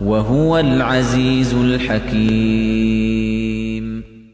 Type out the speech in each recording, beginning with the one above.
وهو العزيز الحكيم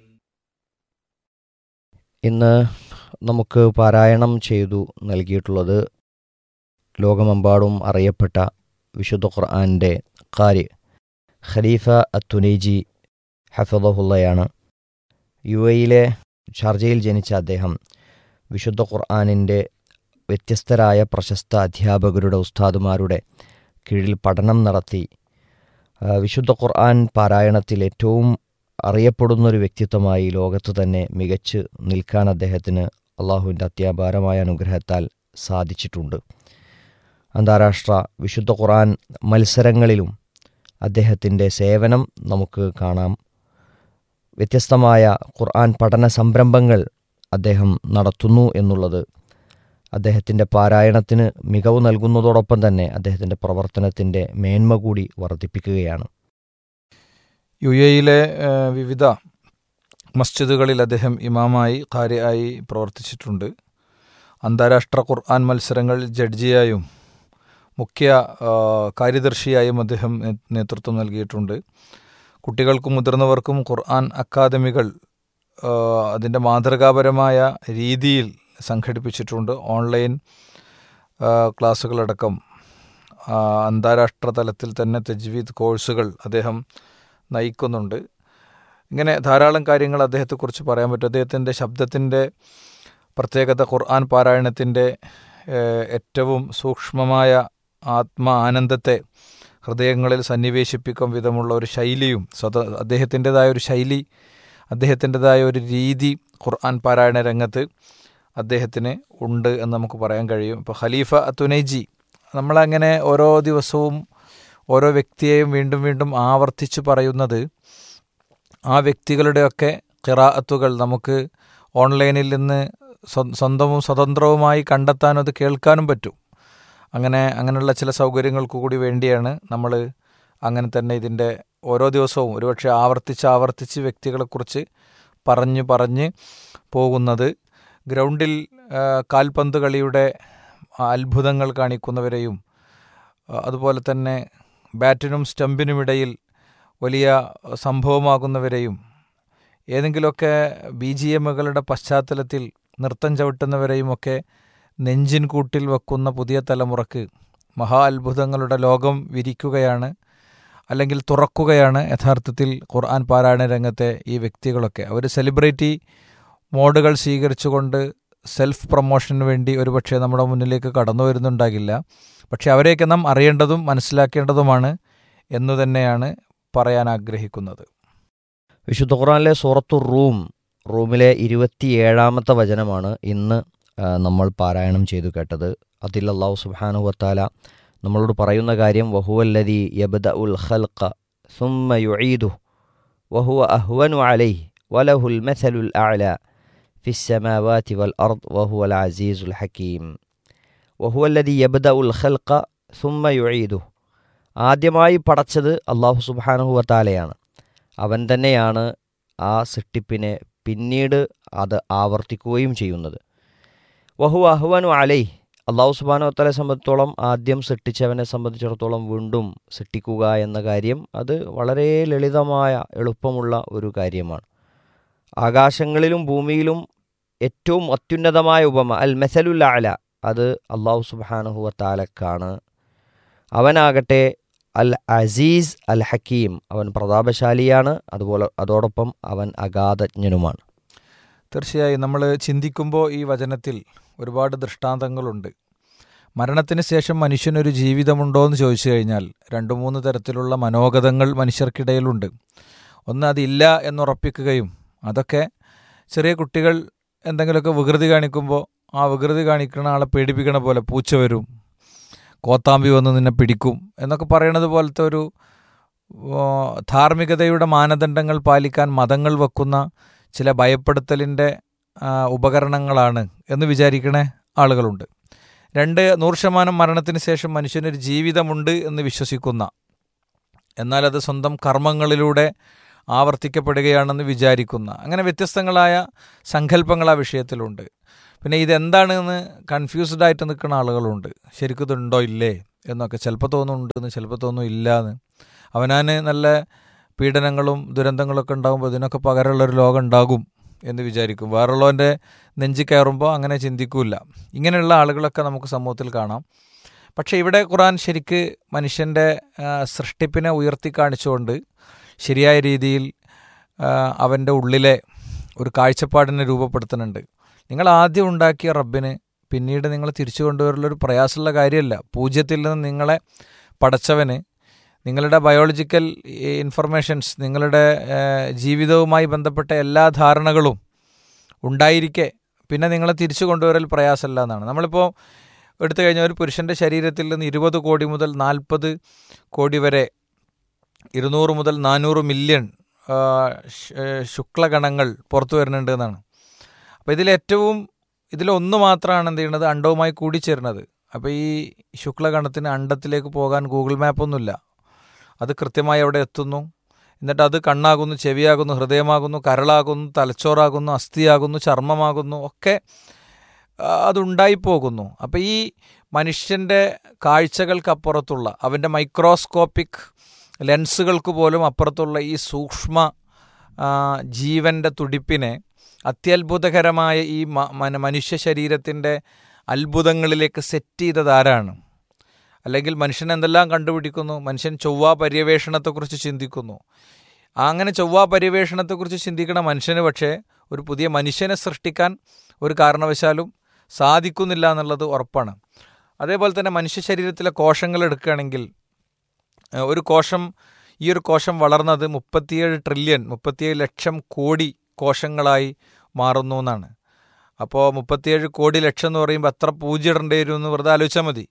ഇന്ന് നമുക്ക് പാരായണം ചെയ്തു നൽകിയിട്ടുള്ളത് ലോകമെമ്പാടും അറിയപ്പെട്ട വിശുദ്ധ ഖുർആാനിൻ്റെ കാര് ഖലീഫ അത്തുനൈജി ഹഫദഹുള്ളയാണ് യു എയിലെ ഷാർജയിൽ ജനിച്ച അദ്ദേഹം വിശുദ്ധ ഖുർആാനിൻ്റെ വ്യത്യസ്തരായ പ്രശസ്ത അധ്യാപകരുടെ ഉസ്താദുമാരുടെ കീഴിൽ പഠനം നടത്തി ആ, വിശുദ്ധ ഖുർആൻ പാരായണത്തിൽ ഏറ്റവും അറിയപ്പെടുന്നൊരു വ്യക്തിത്വമായി ലോകത്ത് തന്നെ മികച്ച് നിൽക്കാൻ അദ്ദേഹത്തിന് അള്ളാഹുവിൻ്റെ അത്യാപാരമായ അനുഗ്രഹത്താൽ സാധിച്ചിട്ടുണ്ട് അന്താരാഷ്ട്ര വിശുദ്ധ ഖുർആൻ മത്സരങ്ങളിലും അദ്ദേഹത്തിൻ്റെ സേവനം നമുക്ക് കാണാം വ്യത്യസ്തമായ ഖുർആൻ പഠന സംരംഭങ്ങൾ അദ്ദേഹം നടത്തുന്നു എന്നുള്ളത് അദ്ദേഹത്തിൻ്റെ പാരായണത്തിന് മികവ് നൽകുന്നതോടൊപ്പം തന്നെ അദ്ദേഹത്തിൻ്റെ പ്രവർത്തനത്തിൻ്റെ മേന്മ കൂടി വർദ്ധിപ്പിക്കുകയാണ് യു എയിലെ ഏഹ്, വിവിധ മസ്ജിദുകളിൽ അദ്ദേഹം ഇമാമായി കാര്യായി പ്രവർത്തിച്ചിട്ടുണ്ട് അന്താരാഷ്ട്ര ഖുർആൻ മത്സരങ്ങളിൽ ജഡ്ജിയായും മുഖ്യ ആ, കാര്യദർശിയായും അദ്ദേഹം നേ- നേതൃത്വം നൽകിയിട്ടുണ്ട് കുട്ടികൾക്കും മുതിർന്നവർക്കും ഖുർആൻ അക്കാദമികൾ ആ, അതിൻ്റെ മാതൃകാപരമായ രീതിയിൽ സംഘടിപ്പിച്ചിട്ടുണ്ട് ഓൺലൈൻ ആ, ക്ലാസ്സുകളടക്കം ആ, അന്താരാഷ്ട്ര തലത്തിൽ തന്നെ തജ്വീദ് കോഴ്സുകൾ അദ്ദേഹം നയിക്കുന്നുണ്ട് ഇങ്ങനെ ധാരാളം കാര്യങ്ങൾ അദ്ദേഹത്തെക്കുറിച്ച് പറയാൻ പറ്റും അദ്ദേഹത്തിൻ്റെ ശബ്ദത്തിൻ്റെ പ്രത്യേകത ഖുർആൻ പാരായണത്തിൻ്റെ ഏഹ്, ഏറ്റവും സൂക്ഷ്മമായ ആത്മ ആനന്ദത്തെ ഹൃദയങ്ങളിൽ സന്നിവേശിപ്പിക്കും വിധമുള്ള ഒരു ശൈലിയും സ്വത അദ്ദേഹത്തിൻ്റെതായ ഒരു ശൈലി അദ്ദേഹത്തിൻ്റെതായ ഒരു രീതി ഖുർആൻ പാരായണ രംഗത്ത് അദ്ദേഹത്തിന് ഉണ്ട് എന്ന് നമുക്ക് പറയാൻ കഴിയും ഇപ്പോൾ ഖലീഫ അത്തുനൈജി നമ്മളങ്ങനെ ഓരോ ദിവസവും ഓരോ വ്യക്തിയെയും വീണ്ടും വീണ്ടും ആവർത്തിച്ച് പറയുന്നത് ആ വ്യക്തികളുടെയൊക്കെ ഖിറാഅത്തുകൾ നമുക്ക് ഓൺലൈനിൽ നിന്ന് സ്വ- സ്വന്തവും സ്വതന്ത്രവുമായി കണ്ടെത്താനും അത് കേൾക്കാനും പറ്റും അങ്ങനെ അങ്ങനെയുള്ള ചില സൗകര്യങ്ങൾക്ക് കൂടി വേണ്ടിയാണ് നമ്മൾ അങ്ങനെ തന്നെ ഇതിൻ്റെ ഓരോ ദിവസവും ഒരുപക്ഷെ ആവർത്തിച്ച് ആവർത്തിച്ച് വ്യക്തികളെക്കുറിച്ച് പറഞ്ഞ് പറഞ്ഞ് പോകുന്നത് ഗ്രൗണ്ടിൽ ആ, കാൽപന്ത് കളിയുടെ അത്ഭുതങ്ങൾ കാണിക്കുന്നവരെയും ആ, അതുപോലെ തന്നെ ബാറ്റിനും സ്റ്റമ്പിനുമിടയിൽ വലിയ സംഭവമാകുന്നവരെയും ഏതെങ്കിലുമൊക്കെ ബി ജി എമ്മുകളുടെ പശ്ചാത്തലത്തിൽ നൃത്തം ചവിട്ടുന്നവരെയും ഒക്കെ നെഞ്ചിൻ കൂട്ടിൽ വെക്കുന്ന പുതിയ തലമുറക്ക് മഹാ അത്ഭുതങ്ങളുടെ ലോകം വിരിക്കുകയാണ് അല്ലെങ്കിൽ തുറക്കുകയാണ് യഥാർത്ഥത്തിൽ ഖുർആൻ പാരായണ രംഗത്തെ ഈ വ്യക്തികളൊക്കെ അവർ സെലിബ്രിറ്റി മോഡുകൾ സ്വീകരിച്ചുകൊണ്ട് സെൽഫ് പ്രൊമോഷന് വേണ്ടി ഒരുപക്ഷെ നമ്മുടെ മുന്നിലേക്ക് കടന്നു വരുന്നുണ്ടാകില്ല പക്ഷെ അവരെയൊക്കെ നാം അറിയേണ്ടതും മനസ്സിലാക്കേണ്ടതുമാണ് എന്നു തന്നെയാണ് പറയാൻ ആഗ്രഹിക്കുന്നത് വിശുദ്ധ ഖുറാനിലെ സൂറത്തു റൂം റൂമിലെ ഇരുപത്തിയേഴാമത്തെ വചനമാണ് ഇന്ന് ആ, നമ്മൾ പാരായണം ചെയ്തു കേട്ടത് അതിൽ അള്ളാഹു സുബ്ഹാനഹു വത്താല നമ്മളോട് പറയുന്ന കാര്യം വഹുവല്ലതി യബ്ദ ഉൽ ഖൽഖ സുമ്മ യുഈദു വഹുവ അഹ്വനു അലൈഹി വലഹുൽ മസലുൽ അഅല ഫിസ്സമാവാതി വൽ അർദ് വഹുവൽ അസീസുൽ ഹക്കീം വഹുവല്ലതി യബ്ദ ഉൽ ഖൽഖ സുമ്മ യുഈദു ആദ്യമായി പടച്ചത് അള്ളാഹു സുബ്ഹാനഹു വത്താലയാണ് അവൻ തന്നെയാണ് ആ സൃഷ്ടിപ്പിനെ പിന്നീട് അത് ആവർത്തിക്കുകയും ചെയ്യുന്നത് വഹു അഹ്വനു അലൈ അള്ളാഹു സുബാനോ തലെ സംബന്ധിച്ചോളം ആദ്യം സൃഷ്ടിച്ചവനെ സംബന്ധിച്ചിടത്തോളം വീണ്ടും സൃഷ്ടിക്കുക എന്ന കാര്യം അത് വളരെ ലളിതമായ എളുപ്പമുള്ള ഒരു കാര്യമാണ് ആകാശങ്ങളിലും ഭൂമിയിലും ഏറ്റവും അത്യുന്നതമായ ഉപമ അൽ മെസലുൽ അല അത് അള്ളാഹു സുബാനഹുവ താലക്കാണ് അവനാകട്ടെ അൽ അസീസ് അൽ ഹക്കീം അവൻ പ്രതാപശാലിയാണ് അതുപോലെ അതോടൊപ്പം അവൻ അഗാധജ്ഞനുമാണ് തീർച്ചയായും നമ്മൾ ചിന്തിക്കുമ്പോൾ ഈ വചനത്തിൽ ഒരുപാട് ദൃഷ്ടാന്തങ്ങളുണ്ട് മരണത്തിന് ശേഷം മനുഷ്യനൊരു ജീവിതമുണ്ടോ എന്ന് ചോദിച്ചു കഴിഞ്ഞാൽ രണ്ട് മൂന്ന് തരത്തിലുള്ള മനോഗതങ്ങൾ മനുഷ്യർക്കിടയിലുണ്ട് ഒന്ന് അതില്ല എന്നുറപ്പിക്കുകയും അതൊക്കെ ചെറിയ കുട്ടികൾ എന്തെങ്കിലുമൊക്കെ വികൃതി കാണിക്കുമ്പോൾ ആ വികൃതി കാണിക്കുന്ന ആളെ പേടിപ്പിക്കണ പോലെ പൂച്ച വരും കോത്താമ്പി വന്ന് നിന്നെ പിടിക്കും എന്നൊക്കെ പറയണത് പോലത്തെ ഒരു ഓ, ധാർമ്മികതയുടെ മാനദണ്ഡങ്ങൾ പാലിക്കാൻ മതങ്ങൾ വെക്കുന്ന ചില ഭയപ്പെടുത്തലിൻ്റെ ആ, ഉപകരണങ്ങളാണ് എന്ന് വിചാരിക്കണ ആളുകളുണ്ട് രണ്ട് നൂറ് ശതമാനം മരണത്തിന് ശേഷം മനുഷ്യനൊരു ജീവിതമുണ്ട് എന്ന് വിശ്വസിക്കുന്ന എന്നാൽ അത് സ്വന്തം കർമ്മങ്ങളിലൂടെ ആവർത്തിക്കപ്പെടുകയാണെന്ന് വിചാരിക്കുന്ന അങ്ങനെ വ്യത്യസ്തങ്ങളായ സങ്കല്പങ്ങൾ ആ വിഷയത്തിലുണ്ട് പിന്നെ ഇതെന്താണെന്ന് കൺഫ്യൂസ്ഡ് ആയിട്ട് നിൽക്കുന്ന ആളുകളുണ്ട് ശരിക്കും ഇതുണ്ടോ ഇല്ലേ എന്നൊക്കെ ചിലപ്പോൾ തോന്നുന്നുണ്ടെന്ന് ചിലപ്പോൾ തോന്നും ഇല്ല എന്ന് അവനാന് നല്ല പീഡനങ്ങളും ദുരന്തങ്ങളൊക്കെ ഉണ്ടാകുമ്പോൾ ഇതിനൊക്കെ പകരമുള്ളൊരു ലോകം ഉണ്ടാകും എന്ന് വിചാരിക്കും വേറുള്ളവൻ്റെ നെഞ്ചി കയറുമ്പോൾ അങ്ങനെ ചിന്തിക്കൂല ഇങ്ങനെയുള്ള ആളുകളൊക്കെ നമുക്ക് സമൂഹത്തിൽ കാണാം പക്ഷേ ഇവിടെ ഖുറാൻ ശരിക്ക് മനുഷ്യൻ്റെ ആ, സൃഷ്ടിപ്പിനെ ഉയർത്തി കാണിച്ചുകൊണ്ട് ശരിയായ രീതിയിൽ ആ, അവൻ്റെ ഉള്ളിലെ ഒരു കാഴ്ചപ്പാടിനെ രൂപപ്പെടുത്തുന്നുണ്ട് നിങ്ങൾ ആദ്യം ഉണ്ടാക്കിയ റബ്ബിന് പിന്നീട് നിങ്ങൾ തിരിച്ചു കൊണ്ടുവരലൊരു പ്രയാസമുള്ള കാര്യമല്ല പൂജ്യത്തിൽ നിന്ന് നിങ്ങളെ പടച്ചവന് നിങ്ങളുടെ ബയോളജിക്കൽ ഇൻഫർമേഷൻസ് നിങ്ങളുടെ ആ, ജീവിതവുമായി ബന്ധപ്പെട്ട എല്ലാ ധാരണകളും ഉണ്ടായിരിക്കെ പിന്നെ നിങ്ങളെ തിരിച്ചു കൊണ്ടുവരൽ പ്രയാസമല്ല എന്നാണ് നമ്മളിപ്പോൾ എടുത്തു കഴിഞ്ഞാൽ ഒരു പുരുഷൻ്റെ ശരീരത്തിൽ നിന്ന് ഇരുപത് കോടി മുതൽ നാൽപ്പത് കോടി വരെ ഇരുന്നൂറ് മുതൽ നാനൂറ് മില്യൺ ആ, ശ്- ഏ, ശുക്ലഗണങ്ങൾ പുറത്തു വരുന്നുണ്ട് എന്നാണ് അപ്പോൾ ഇതിലേറ്റവും ഇതിലൊന്ന് മാത്രമാണ് എന്ത് ചെയ്യുന്നത് അണ്ടവുമായി കൂടിച്ചേരുന്നത് അപ്പോൾ ഈ ശുക്ലഗണത്തിന് അണ്ടത്തിലേക്ക് പോകാൻ ഗൂഗിൾ മാപ്പൊന്നുമില്ല അത് കൃത്യമായി അവിടെ എത്തുന്നു എന്നിട്ട് അത് കണ്ണാകുന്നു ചെവിയാകുന്നു ഹൃദയമാകുന്നു കരളാകുന്നു തലച്ചോറാകുന്നു അസ്ഥിയാകുന്നു ചർമ്മമാകുന്നു ഒക്കെ ആ, അതുണ്ടായിപ്പോകുന്നു അപ്പോൾ ഈ മനുഷ്യൻ്റെ കാഴ്ചകൾക്കപ്പുറത്തുള്ള അവൻ്റെ മൈക്രോസ്കോപ്പിക് ലെൻസുകൾക്ക് പോലും അപ്പുറത്തുള്ള ഈ സൂക്ഷ്മ ആ, ജീവൻ്റെ തുടിപ്പിനെ അത്യത്ഭുതകരമായ ഈ മ- മന- മനുഷ്യ ശരീരത്തിൻ്റെ അത്ഭുതങ്ങളിലേക്ക് സെറ്റ് ചെയ്തത് ആരാണ് അല്ലെങ്കിൽ മനുഷ്യൻ എന്തെല്ലാം കണ്ടുപിടിക്കുന്നു മനുഷ്യൻ ചൊവ്വ പര്യവേഷണത്തെക്കുറിച്ച് ചിന്തിക്കുന്നു അങ്ങനെ ചൊവ്വ പര്യവേഷണത്തെക്കുറിച്ച് ചിന്തിക്കണ മനുഷ്യന് പക്ഷേ ഒരു പുതിയ മനുഷ്യനെ സൃഷ്ടിക്കാൻ ഒരു കാരണവശാലും സാധിക്കുന്നില്ല എന്നുള്ളത് ഉറപ്പാണ് അതേപോലെ തന്നെ മനുഷ്യ ശരീരത്തിലെ കോശങ്ങൾ എടുക്കുകയാണെങ്കിൽ ഏഹ്, ഒരു കോശം ഈ ഒരു കോശം വളർന്നത് മുപ്പത്തിയേഴ് ട്രില്യൺ മുപ്പത്തിയേഴ് ലക്ഷം കോടി കോശങ്ങളായി മാറുന്നു എന്നാണ് അപ്പോൾ മുപ്പത്തിയേഴ് കോടി ലക്ഷം എന്ന് പറയുമ്പോൾ എത്ര പൂജ്യം ഇടേണ്ടി വരും എന്ന് വെറുതെ ആലോചിച്ചാൽ മതി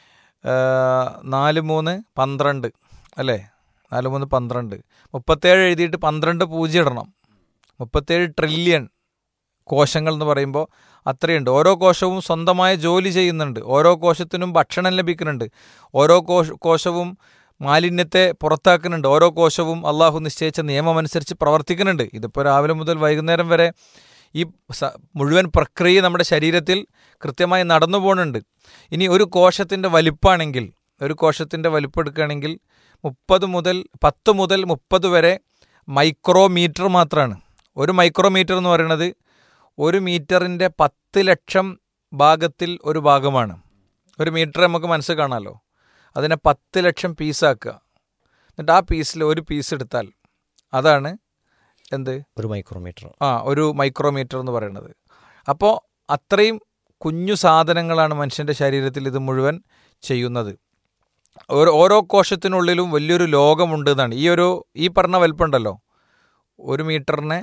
ഏഹ്, നാല് മൂന്ന് പന്ത്രണ്ട് അല്ലേ നാല് മൂന്ന് പന്ത്രണ്ട് മുപ്പത്തേഴ് എഴുതിയിട്ട് പന്ത്രണ്ട് പൂജ്യം ഇടണം മുപ്പത്തേഴ് ട്രില്യൺ കോശങ്ങൾ എന്ന് പറയുമ്പോൾ അത്രയുണ്ട് ഓരോ കോശവും സ്വന്തമായ ജോലി ചെയ്യുന്നുണ്ട് ഓരോ കോശത്തിനും ഭക്ഷണം ലഭിക്കുന്നുണ്ട് ഓരോ കോശ കോശവും മാലിന്യത്തെ പുറത്താക്കുന്നുണ്ട് ഓരോ കോശവും അള്ളാഹു നിശ്ചയിച്ച നിയമമനുസരിച്ച് പ്രവർത്തിക്കുന്നുണ്ട് ഇതിപ്പോൾ രാവിലെ മുതൽ വൈകുന്നേരം വരെ ഈ സ- മുഴുവൻ പ്രക്രിയ നമ്മുടെ ശരീരത്തിൽ കൃത്യമായി നടന്നു പോകുന്നുണ്ട് ഇനി ഒരു കോശത്തിൻ്റെ വലിപ്പാണെങ്കിൽ ഒരു കോശത്തിൻ്റെ വലിപ്പം എടുക്കുകയാണെങ്കിൽ മുപ്പത് മുതൽ പത്ത് മുതൽ മുപ്പത് വരെ മൈക്രോമീറ്റർ മാത്രമാണ് ഒരു മൈക്രോമീറ്റർ എന്ന് പറയുന്നത് ഒരു മീറ്ററിൻ്റെ പത്ത് ലക്ഷം ഭാഗത്തിൽ ഒരു ഭാഗമാണ് ഒരു മീറ്റർ നമുക്ക് മനസ്സിൽ കാണാമല്ലോ അതിനെ പത്ത് ലക്ഷം പീസാക്കുക എന്നിട്ട് ആ പീസിൽ ഒരു പീസ് എടുത്താൽ അതാണ് എന്ത് ഒരു മൈക്രോമീറ്റർ ആ ഒരു മൈക്രോമീറ്റർ എന്ന് പറയുന്നത് അപ്പോൾ അത്രയും കുഞ്ഞു സാധനങ്ങളാണ് മനുഷ്യൻ്റെ ശരീരത്തിൽ ഇത് മുഴുവൻ ചെയ്യുന്നത് ഓരോ ഓരോ കോശത്തിനുള്ളിലും വലിയൊരു ലോകമുണ്ട് എന്നാണ് ഈ ഒരു ഈ പറഞ്ഞ വലിപ്പമുണ്ടല്ലോ ഒരു മീറ്ററിനെ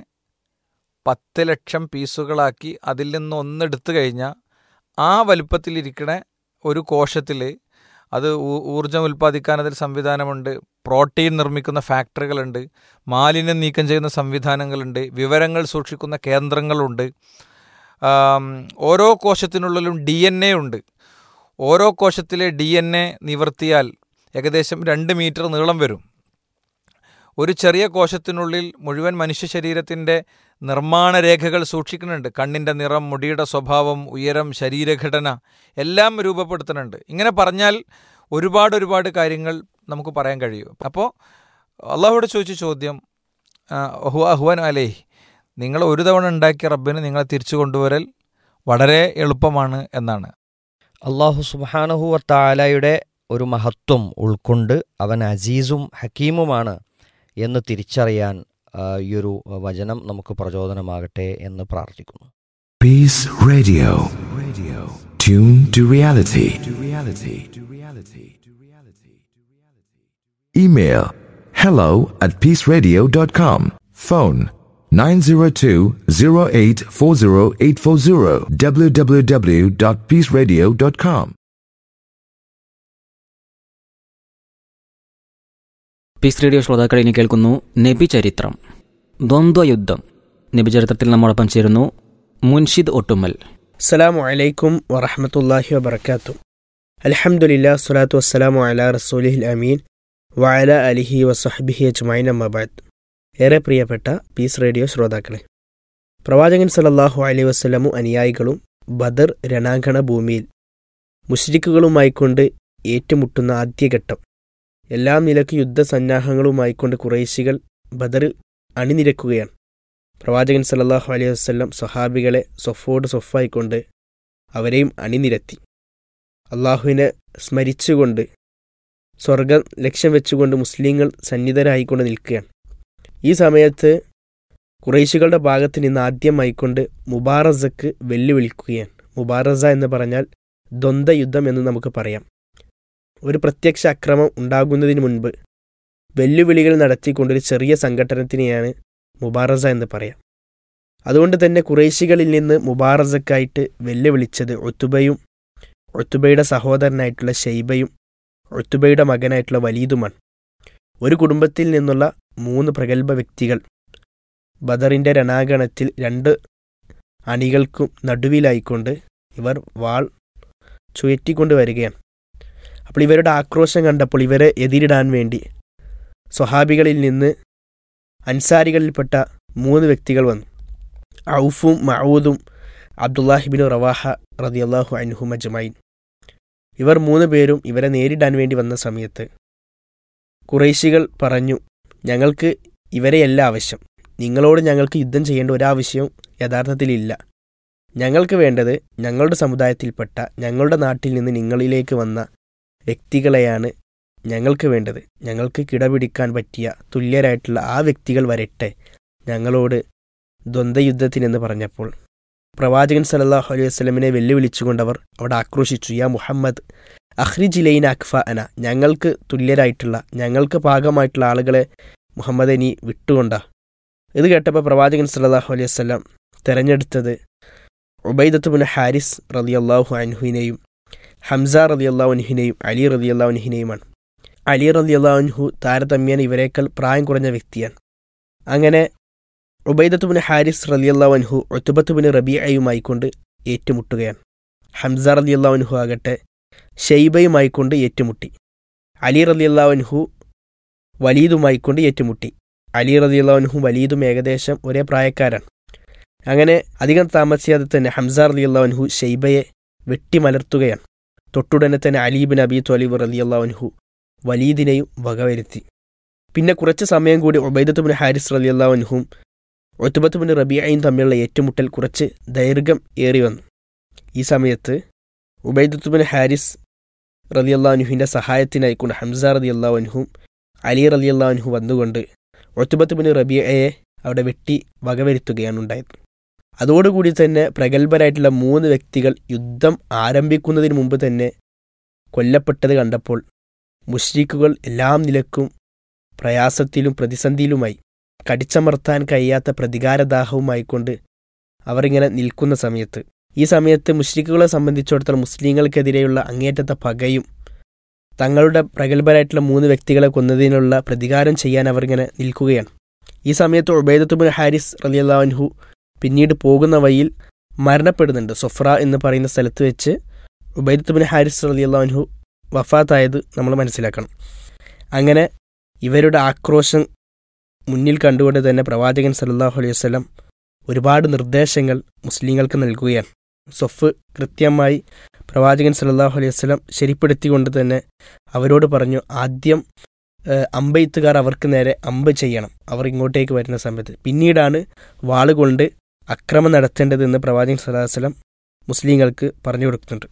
പത്ത് ലക്ഷം പീസുകളാക്കി അതിൽ നിന്ന് ഒന്നെടുത്തു കഴിഞ്ഞാൽ ആ വലിപ്പത്തിലിരിക്കണ ഒരു കോശത്തിൽ അത് ഊ- ഊർജ്ജം ഉൽപ്പാദിക്കാൻ അതിൽ സംവിധാനമുണ്ട് പ്രോട്ടീൻ നിർമ്മിക്കുന്ന ഫാക്ടറികളുണ്ട് മാലിന്യം നീക്കം ചെയ്യുന്ന സംവിധാനങ്ങളുണ്ട് വിവരങ്ങൾ സൂക്ഷിക്കുന്ന കേന്ദ്രങ്ങളുണ്ട് ആം, ഓരോ കോശത്തിനുള്ളിലും ഡി എൻ എ ഉണ്ട് ഓരോ കോശത്തിലെ ഡി എൻ എ നിവർത്തിയാൽ ഏകദേശം രണ്ട് മീറ്റർ നീളം വരും ഒരു ചെറിയ കോശത്തിനുള്ളിൽ മുഴുവൻ മനുഷ്യ ശരീരത്തിൻ്റെ നിർമ്മാണ രേഖകൾ സൂക്ഷിക്കുന്നുണ്ട് കണ്ണിൻ്റെ നിറം മുടിയുടെ സ്വഭാവം ഉയരം ശരീരഘടന എല്ലാം രൂപപ്പെടുത്തുന്നുണ്ട് ഇങ്ങനെ പറഞ്ഞാൽ ഒരുപാട് ഒരുപാട് കാര്യങ്ങൾ നമുക്ക് പറയാൻ കഴിയും അപ്പോൾ അള്ളാഹുവിടെ ചോദിച്ച ചോദ്യം അഹുവൻ അലേ നിങ്ങൾ ഒരു തവണ ഉണ്ടാക്കിയ റബ്ബിന് നിങ്ങളെ തിരിച്ചു കൊണ്ടുവരൽ വളരെ എളുപ്പമാണ് എന്നാണ് അള്ളാഹു സുബാനഹു വത്താലയുടെ ഒരു മഹത്വം ഉൾക്കൊണ്ട് അവൻ അസീസും ഹക്കീമുമാണ് എന്ന് തിരിച്ചറിയാൻ ആ, ഈ ഒരു വചനം നമുക്ക് പ്രചോദനമാകട്ടെ എന്ന് പ്രാർത്ഥിക്കുന്നു Peace Radio. Radio. Tune to reality. To reality. To reality. To reality. Email hello at peaceradio.com. Phone 902-0840840 www.peaceradio.com. Peace Radio ശ്രോതാക്കൾ ഇനി കേൾക്കുന്നു നബി ചരിത്രം ദ്വന്ദ്വയുദ്ധം നബി ചരിത്രത്തിൽ നമ്മോടൊപ്പം ചേരുന്നു മുൻഷിദ് ഒട്ടുമൽ അസ്സലാമു അലൈക്കും വറഹമത്തല്ലാഹി വബർക്കാത്തു അൽഹംദുലില്ലാ സ്വലാത്തു വസ്സലാമു അലാ റസൂലിഹിൽ അമീൻ വഅല അലിഹി വസഹബിഹി അജ്മൈൻ അമ്മബാദ് ഏറെ പ്രിയപ്പെട്ട പീസ് റേഡിയോ ശ്രോതാക്കളെ പ്രവാചകൻ സല്ലല്ലാഹു അലൈഹി വസ്ലമു അനുയായികളും ബദർ രണാങ്കണ ഭൂമിയിൽ മുഷ്രിക്കുകളുമായിക്കൊണ്ട് ഏറ്റുമുട്ടുന്ന ആദ്യഘട്ടം എല്ലാ നിലക്ക് യുദ്ധസന്നാഹങ്ങളുമായിക്കൊണ്ട് കുറേശികൾ ബദറിൽ അണിനിരക്കുകയാണ് പ്രവാചകൻ സല്ലല്ലാഹു അലൈഹി വസല്ലം സ്വഹാബികളെ സൊഫോട് സൊഫായിക്കൊണ്ട് അവരെയും അണിനിരത്തി അള്ളാഹുവിനെ സ്മരിച്ചുകൊണ്ട് സ്വർഗം ലക്ഷ്യം വെച്ചുകൊണ്ട് മുസ്ലിങ്ങൾ സന്നിധരായിക്കൊണ്ട് നിൽക്കുകയാണ് ഈ സമയത്ത് കുറേശികളുടെ ഭാഗത്ത് നിന്ന് ആദ്യമായിക്കൊണ്ട് മുബാറസക്ക് വെല്ലുവിളിക്കുകയാണ് മുബാറസ എന്ന് പറഞ്ഞാൽ ദ്വന്ദ്വയുദ്ധം എന്ന് നമുക്ക് പറയാം ഒരു പ്രത്യക്ഷ അക്രമം ഉണ്ടാകുന്നതിന് മുൻപ് വെല്ലുവിളികൾ നടത്തിക്കൊണ്ടൊരു ചെറിയ സംഘടനത്തിനെയാണ് മുബാറസ എന്ന് പറയാം അതുകൊണ്ട് തന്നെ കുറേശികളിൽ നിന്ന് മുബാറസക്കായിട്ട് വെല്ലുവിളിച്ചത് ഒത്തുബയും ഒത്തുബയുടെ സഹോദരനായിട്ടുള്ള ഷെയ്ബയും ഒത്തുബയുടെ മകനായിട്ടുള്ള വലീദുമാണ് ഒരു കുടുംബത്തിൽ നിന്നുള്ള മൂന്ന് പ്രഗത്ഭ വ്യക്തികൾ ബദറിൻ്റെ രണാഗണത്തിൽ രണ്ട് അണികൾക്കും നടുവിലായിക്കൊണ്ട് ഇവർ വാൾ ചുയറ്റിക്കൊണ്ട് വരികയാണ് അപ്പോൾ ഇവരുടെ ആക്രോശം കണ്ടപ്പോൾ ഇവരെ എതിരിടാൻ വേണ്ടി സ്വഹാബികളിൽ നിന്ന് അൻസാരികളിൽപ്പെട്ട മൂന്ന് വ്യക്തികൾ വന്നു ഔഫും മഊദും അബ്ദുല്ലാഹിബിൻ റവാഹ റതിയല്ലാഹു അൻഹു മജ്മൈൻ ഇവർ മൂന്ന് പേരും ഇവരെ നേരിടാൻ വേണ്ടി വന്ന സമയത്ത് കുറേശികൾ പറഞ്ഞു ഞങ്ങൾക്ക് ഇവരെയല്ല ആവശ്യം നിങ്ങളോട് ഞങ്ങൾക്ക് യുദ്ധം ചെയ്യേണ്ട ഒരാവശ്യവും യഥാർത്ഥത്തിലില്ല ഞങ്ങൾക്ക് വേണ്ടത് ഞങ്ങളുടെ സമുദായത്തിൽപ്പെട്ട ഞങ്ങളുടെ നാട്ടിൽ നിന്ന് നിങ്ങളിലേക്ക് വന്ന വ്യക്തികളെയാണ് ഞങ്ങൾക്ക് വേണ്ടത് ഞങ്ങൾക്ക് കിടപിടിക്കാൻ പറ്റിയ തുല്യരായിട്ടുള്ള ആ വ്യക്തികൾ വരട്ടെ ഞങ്ങളോട് ദ്വന്ദ്വയുദ്ധത്തിനെന്ന് പറഞ്ഞപ്പോൾ പ്രവാചകൻ സല്ലല്ലാഹു അലൈഹി വസല്ലമിനെ വെല്ലുവിളിച്ചുകൊണ്ടവർ അവിടെ ആക്രോശിച്ചു യാ മുഹമ്മദ് അഹ്രിജിലൈൻ അക്ഫ അന ഞങ്ങൾക്ക് തുല്യരായിട്ടുള്ള ഞങ്ങൾക്ക് പാകമായിട്ടുള്ള ആളുകളെ മുഹമ്മദ് നീ വിട്ടുകൊണ്ട ഇത് കേട്ടപ്പോൾ പ്രവാചകൻ സല്ലല്ലാഹു അലൈഹി വസല്ലം തെരഞ്ഞെടുത്തത് ഉബൈദത്തുബിൻ ഹാരിസ് റളിയല്ലാഹു അൻഹുവിനെയും ഹംസ റളിയല്ലാഹു അൻഹുവിനെയും അലി റളിയല്ലാഹു അൻഹുവിനെയുമാണ് അലി റളിയല്ലാഹു അൻഹു താരതമ്യേന ഇവരേക്കാൾ പ്രായം കുറഞ്ഞ വ്യക്തിയാണ് അങ്ങനെ ഉബൈദത്തുബിൻ ഹാരിസ് റളിയല്ലാഹു അൻഹു ഒത്തുബത്തുബിൻ റബിയയുമായിക്കൊണ്ട് ഏറ്റുമുട്ടുകയാണ് ഹംസ റളിയല്ലാഹു അൻഹു ആകട്ടെ ഷെയ്ബയുമായിക്കൊണ്ട് ഏറ്റുമുട്ടി അലി റളിയല്ലാഹു അൻഹു വലീദുമായിക്കൊണ്ട് ഏറ്റുമുട്ടി അലി റളിയല്ലാഹു അൻഹു വലീദും ഏകദേശം ഒരേ പ്രായക്കാരാണ് അങ്ങനെ അധികം താമസിയാതെ തന്നെ ഹംസ റളിയല്ലാഹു അൻഹു ഷെയ്ബയെ വെട്ടിമലർത്തുകയാണ് തൊട്ടുടനെ തന്നെ അലീബിൻ അബി ത്വലീബ് റളിയല്ലാഹു അൻഹു വലീദിനെയും വകവരുത്തി പിന്നെ കുറച്ച് സമയം കൂടി ഉബൈദത്തുബിൻ ഹാരിസ് റളിയല്ലാഹു അൻഹും ഒത്തുബത്തുബിൻ റബിയയും തമ്മിലുള്ള ഏറ്റുമുട്ടൽ കുറച്ച് ദൈർഘ്യം ഏറി വന്നു ഈ സമയത്ത് ഉബൈദത്തുബിൻ ഹാരിസ് റളിയല്ലാഹുവിൻ്റെ സഹായത്തിനായിക്കൊണ്ട് ഹംസ റളിയല്ലാഹു അൻഹും അലി റളിയല്ലാഹു അൻഹു വന്നുകൊണ്ട് ഒത്തുബത്തുബിൻ റബിയയെ അവിടെ വെട്ടി വകവരുത്തുകയാണ് ഉണ്ടായത് അതോടുകൂടി തന്നെ പ്രഗത്ഭരായിട്ടുള്ള മൂന്ന് വ്യക്തികൾ യുദ്ധം ആരംഭിക്കുന്നതിന് മുമ്പ് തന്നെ കൊല്ലപ്പെട്ടത് കണ്ടപ്പോൾ മുഷ്രിക്കുകൾ എല്ലാം നിലക്കും പ്രയാസത്തിലും പ്രതിസന്ധിയിലുമായി കടിച്ചമർത്താൻ കഴിയാത്ത പ്രതികാരദാഹവുമായിക്കൊണ്ട് അവർ ഇങ്ങനെ നിൽക്കുന്ന സമയത്ത് ഈ സമയത്ത് മുഷ്രിക്കുകളെ സംബന്ധിച്ചിടത്തോളം മുസ്ലിങ്ങൾക്കെതിരെയുള്ള അങ്ങേറ്റത്തെ പകയും തങ്ങളുടെ പ്രഗത്ഭരായിട്ടുള്ള മൂന്ന് വ്യക്തികളെ കൊന്നതിനുള്ള പ്രതികാരം ചെയ്യാൻ അവർ ഇങ്ങനെ നിൽക്കുകയാണ് ഈ സമയത്ത് ഉബൈദത്തുബിൻ ഹാരിസ് റലിയല്ലാഹു പിന്നീട് പോകുന്ന വഴിയിൽ മരണപ്പെടുന്നുണ്ട് സൊഫ്ര എന്ന് പറയുന്ന സ്ഥലത്ത് വെച്ച് ഉബൈദത്തുബിൻ ഹാരിസ് റലിയല്ലാഹു വഫാത്തായത് നമ്മൾ മനസ്സിലാക്കണം അങ്ങനെ ഇവരുടെ ആക്രോശം മുന്നിൽ കണ്ടുകൊണ്ട് തന്നെ പ്രവാചകൻ സല്ലല്ലാഹു അലൈഹി വസല്ലം ഒരുപാട് നിർദ്ദേശങ്ങൾ മുസ്ലിങ്ങൾക്ക് നൽകുകയാണ് സൊഫ് കൃത്യമായി പ്രവാചകൻ സല്ലല്ലാഹു അലൈഹി വസല്ലം ശരിപ്പെടുത്തിക്കൊണ്ട് തന്നെ അവരോട് പറഞ്ഞു ആദ്യം ഏഹ്, അമ്പെയ്ത്തുകാർ അവർക്ക് നേരെ അമ്പ് ചെയ്യണം അവർ ഇങ്ങോട്ടേക്ക് വരുന്ന സമയത്ത് പിന്നീടാണ് വാളുകൊണ്ട് അക്രമം നടത്തേണ്ടതെന്ന് പ്രവാചകൻ സല്ലല്ലാഹു അലൈഹി വസല്ലം മുസ്ലിങ്ങൾക്ക് പറഞ്ഞു കൊടുക്കുന്നുണ്ട്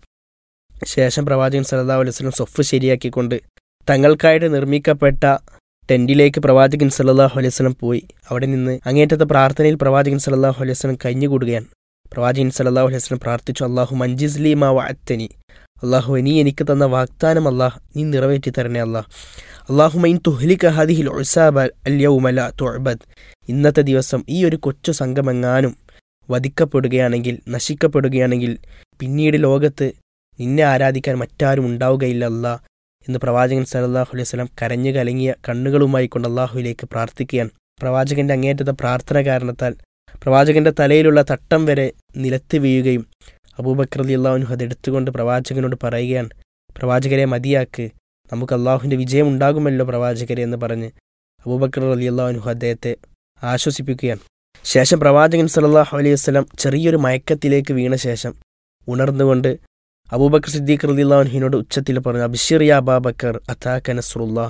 ശേഷം പ്രവാചകൻ സല്ലല്ലാഹു അലൈഹി വസല്ലം സൊഫ് ശരിയാക്കിക്കൊണ്ട് തങ്ങൾക്കായിട്ട് നിർമ്മിക്കപ്പെട്ട ടെന്റിലേക്ക് പ്രവാചകൻ സല്ലല്ലാഹു അലൈഹി വസല്ലം പോയി അവിടെ നിന്ന് അങ്ങേറ്റത്തെ പ്രാർത്ഥനയിൽ പ്രവാചകൻ സല്ലല്ലാഹു അലൈഹി വസല്ലം കഴിഞ്ഞുകൂടുകയാണ് പ്രവാചകൻ സല്ലല്ലാഹു അലൈഹി വസല്ലം പ്രാർത്ഥിച്ചു അള്ളാഹു മഞ്ജിസ്ലി മാ വഅത്തനി അള്ളാഹു നീ എനിക്ക് തന്ന വാഗ്ദാനം അല്ലാഹ് നീ നിറവേറ്റി തരണേ അല്ലാഹ് അള്ളാഹു മൈൻ തുഹ്ലിക ഹദിഹിൽ ഉസാബ അല്യൗമല തുഅബദ് ഇന്നത്തെ ദിവസം ഈ ഒരു കൊച്ചു സംഘമെങ്ങാനും വധിക്കപ്പെടുകയാണെങ്കിൽ നശിക്കപ്പെടുകയാണെങ്കിൽ പിന്നീട് ലോകത്ത് നിന്നെ ആരാധിക്കാൻ മറ്റാരും ഉണ്ടാവുകയില്ല അല്ലാ എന്ന് പ്രവാചകൻ സല്ലല്ലാഹു അലൈഹി വസല്ലം കരഞ്ഞു കലങ്ങിയ കണ്ണുകളുമായി കൊണ്ട് അള്ളാഹുവിലേക്ക് പ്രാർത്ഥിക്കുകയാണ് പ്രവാചകന്റെ അങ്ങേറ്റത്തെ പ്രാർത്ഥന കാരണത്താൽ പ്രവാചകന്റെ തലയിലുള്ള തട്ടം വരെ നിലത്ത് വീഴുകയും അബൂബക്കർ അലി അള്ളാഹുനു അതെടുത്തുകൊണ്ട് പ്രവാചകനോട് പറയുകയാണ് പ്രവാചകരെ മതിയാക്ക് നമുക്ക് അള്ളാഹുവിൻ്റെ വിജയം ഉണ്ടാകുമല്ലോ പ്രവാചകരെ എന്ന് പറഞ്ഞ് അബൂബക്കർ അലി അള്ളാഹുനു അദ്ദേഹത്തെ ആശ്വസിപ്പിക്കുകയാണ് ശേഷം പ്രവാചകൻ സല്ലല്ലാഹു അലൈഹി വസല്ലം ചെറിയൊരു മയക്കത്തിലേക്ക് വീണ ശേഷം ഉണർന്നുകൊണ്ട് അബൂബക്കർ സിദ്ദീഖ് റളിയല്ലാഹു അൻഹുവിനോട് ഉച്ചത്തിൽ പറഞ്ഞു അബ്ശിർ യാ അബാബക്കർ അതാക നസ്റുല്ലാ